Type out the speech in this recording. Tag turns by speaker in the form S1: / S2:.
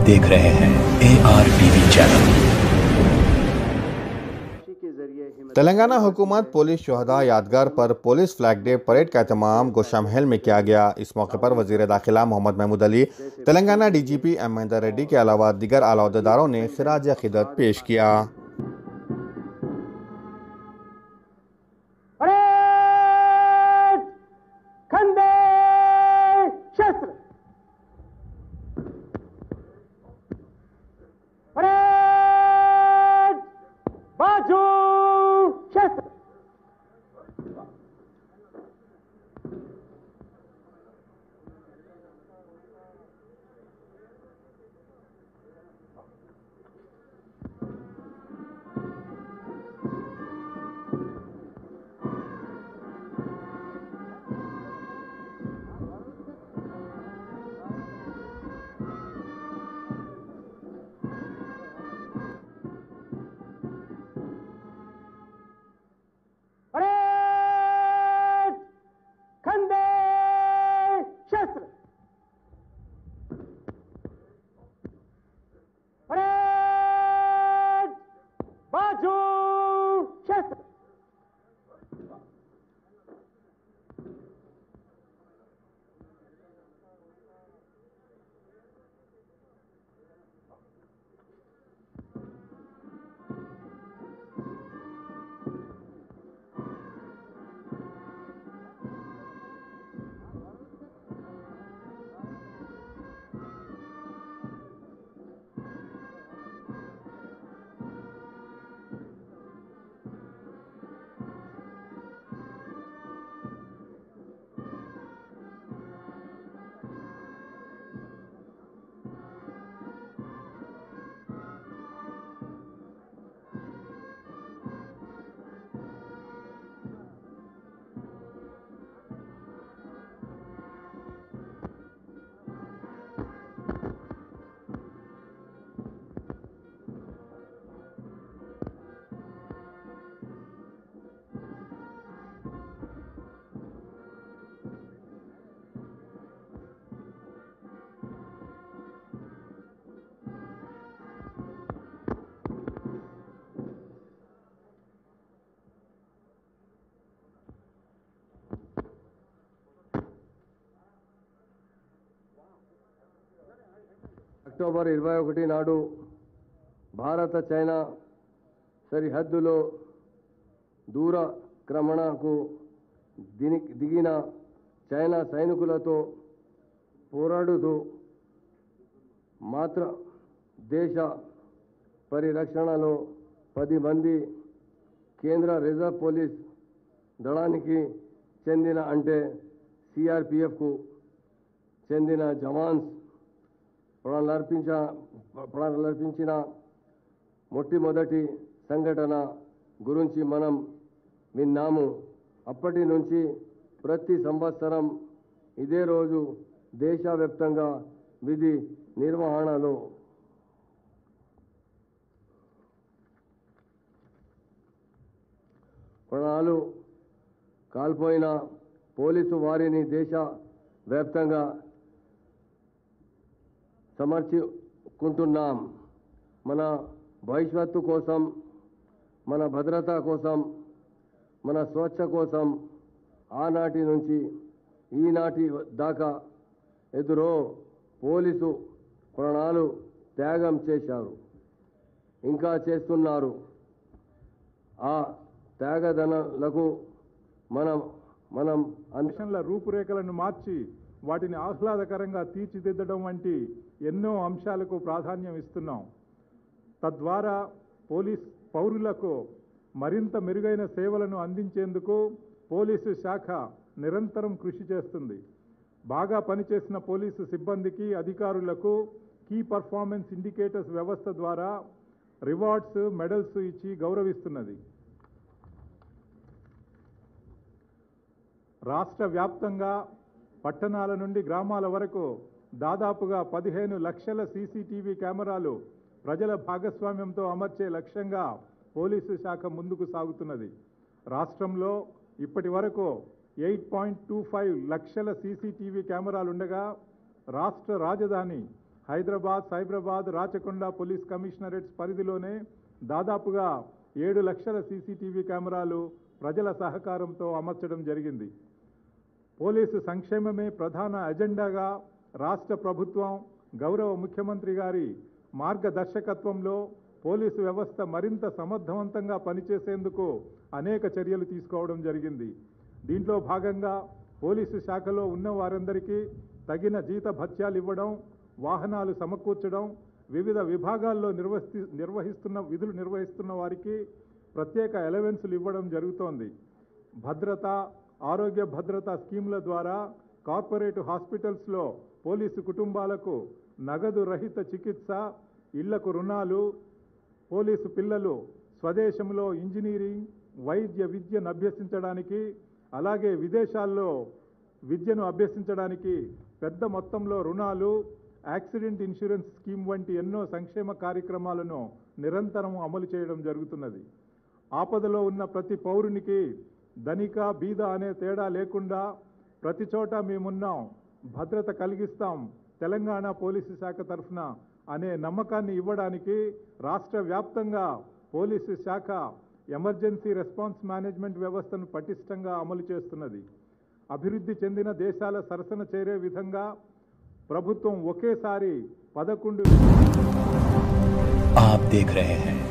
S1: देख रहे हैं A R TV channel
S2: Telangana हुकूमत पुलिस शहदा यादगार पर पुलिस फ्लैग डे परेड का अहतमाम गोशा महल में किया गया इस मौके पर वजीर दाखिला मोहम्मद महमूद अली तेलंगाना डीजीपी एम महेंदर रेड्डी के अलावा दिगर आलादारों ने खराज अकीदत पेश किया
S3: परेड खंडे शस्त्र परेड बाजू शस्त्र परेड खंडे शस्त्र परेड बाजू शस्त्र
S4: అక్టోబర్ ఇరవై ఒకటి నాడు భారత చైనా సరిహద్దులో దూర క్రమణకు దిని దిగిన చైనా సైనికులతో పోరాడుతూ మాత్ర దేశ పరిరక్షణలో పది మంది కేంద్ర రిజర్వ్ పోలీస్ దళానికి చెందిన అంటే సిఆర్పిఎఫ్కు చెందిన జవాన్స్ ప్రాణాలర్పించ ప్రాణాలర్పించిన మొట్టమొదటి సంఘటన గురించి మనం విన్నాము అప్పటి నుంచి ప్రతి సంవత్సరం ఇదే రోజు దేశవ్యాప్తంగా విధి నిర్వహణలో ప్రాణాలు కాల్పోయిన పోలీసు వారిని దేశ వ్యాప్తంగా సమర్చుకుంటున్నాం మన భవిష్యత్తు కోసం మన భద్రత కోసం మన స్వచ్ఛ కోసం ఆనాటి నుంచి ఈనాటి దాకా ఎదురో పోలీసు ప్రాణాలు త్యాగం చేశారు ఇంకా చేస్తున్నారు ఆ త్యాగదనలకు మనం మనం అన్
S5: మిషన్ల రూపురేఖలను మార్చి వాటిని ఆహ్లాదకరంగా తీర్చిదిద్దడం వంటి ఎన్నో అంశాలకు ప్రాధాన్యం ఇస్తున్నాం తద్వారా పోలీస్ పౌరులకు మరింత మెరుగైన సేవలను అందించేందుకు పోలీసు శాఖ నిరంతరం కృషి చేస్తుంది బాగా పనిచేసిన పోలీసు సిబ్బందికి అధికారులకు కీ పర్ఫార్మెన్స్ ఇండికేటర్స్ వ్యవస్థ ద్వారా రివార్డ్స్ మెడల్స్ ఇచ్చి గౌరవిస్తున్నది రాష్ట్ర వ్యాప్తంగా పట్టణాల నుండి గ్రామాల వరకు దాదాపుగా పదిహేను లక్షల సీసీటీవీ కెమెరాలు ప్రజల భాగస్వామ్యంతో అమర్చే లక్ష్యంగా పోలీసు శాఖ ముందుకు సాగుతున్నది రాష్ట్రంలో ఇప్పటి వరకు ఎయిట్ పాయింట్ టూ ఫైవ్ లక్షల సీసీటీవీ కెమెరాలు ఉండగా రాష్ట్ర రాజధాని హైదరాబాద్ సైబరాబాద్ రాచకొండ పోలీస్ కమిషనరేట్స్ పరిధిలోనే దాదాపుగా ఏడు లక్షల సీసీటీవీ కెమెరాలు ప్రజల సహకారంతో అమర్చడం జరిగింది పోలీసు సంక్షేమమే ప్రధాన ఎజెండాగా రాష్ట్ర ప్రభుత్వం గౌరవ ముఖ్యమంత్రి గారి మార్గదర్శకత్వంలో పోలీసు వ్యవస్థ మరింత సమర్థవంతంగా పనిచేసేందుకు అనేక చర్యలు తీసుకోవడం జరిగింది దీంట్లో భాగంగా పోలీసు శాఖలో ఉన్న వారందరికీ తగిన జీత భత్యాలు ఇవ్వడం వాహనాలు సమకూర్చడం వివిధ విభాగాల్లో నిర్వహి నిర్వహిస్తున్న విధులు నిర్వహిస్తున్న వారికి ప్రత్యేక ఎలవెన్సులు ఇవ్వడం జరుగుతోంది భద్రత ఆరోగ్య భద్రత స్కీముల ద్వారా కార్పొరేట్ హాస్పిటల్స్లో పోలీసు కుటుంబాలకు నగదు రహిత చికిత్స ఇళ్లకు రుణాలు పోలీసు పిల్లలు స్వదేశంలో ఇంజనీరింగ్ వైద్య విద్యను అభ్యసించడానికి అలాగే విదేశాల్లో విద్యను అభ్యసించడానికి పెద్ద మొత్తంలో రుణాలు యాక్సిడెంట్ ఇన్సూరెన్స్ స్కీమ్ వంటి ఎన్నో సంక్షేమ కార్యక్రమాలను నిరంతరం అమలు చేయడం జరుగుతున్నది ఆపదలో ఉన్న ప్రతి పౌరునికి ధనిక బీద అనే తేడా లేకుండా ప్రతి చోట మేమున్నాం భద్రత కలిగిస్తాం తెలంగాణ పోలీసు శాఖ తరఫున అనే నమ్మకాన్ని ఇవ్వడానికి రాష్ట్ర వ్యాప్తంగా పోలీసు శాఖ ఎమర్జెన్సీ రెస్పాన్స్ మేనేజ్మెంట్ వ్యవస్థను పటిష్టంగా అమలు చేస్తున్నది అభివృద్ధి చెందిన దేశాల సరసన చేరే విధంగా ప్రభుత్వం ఒకేసారి పదకొండు
S1: आप देख रहे हैं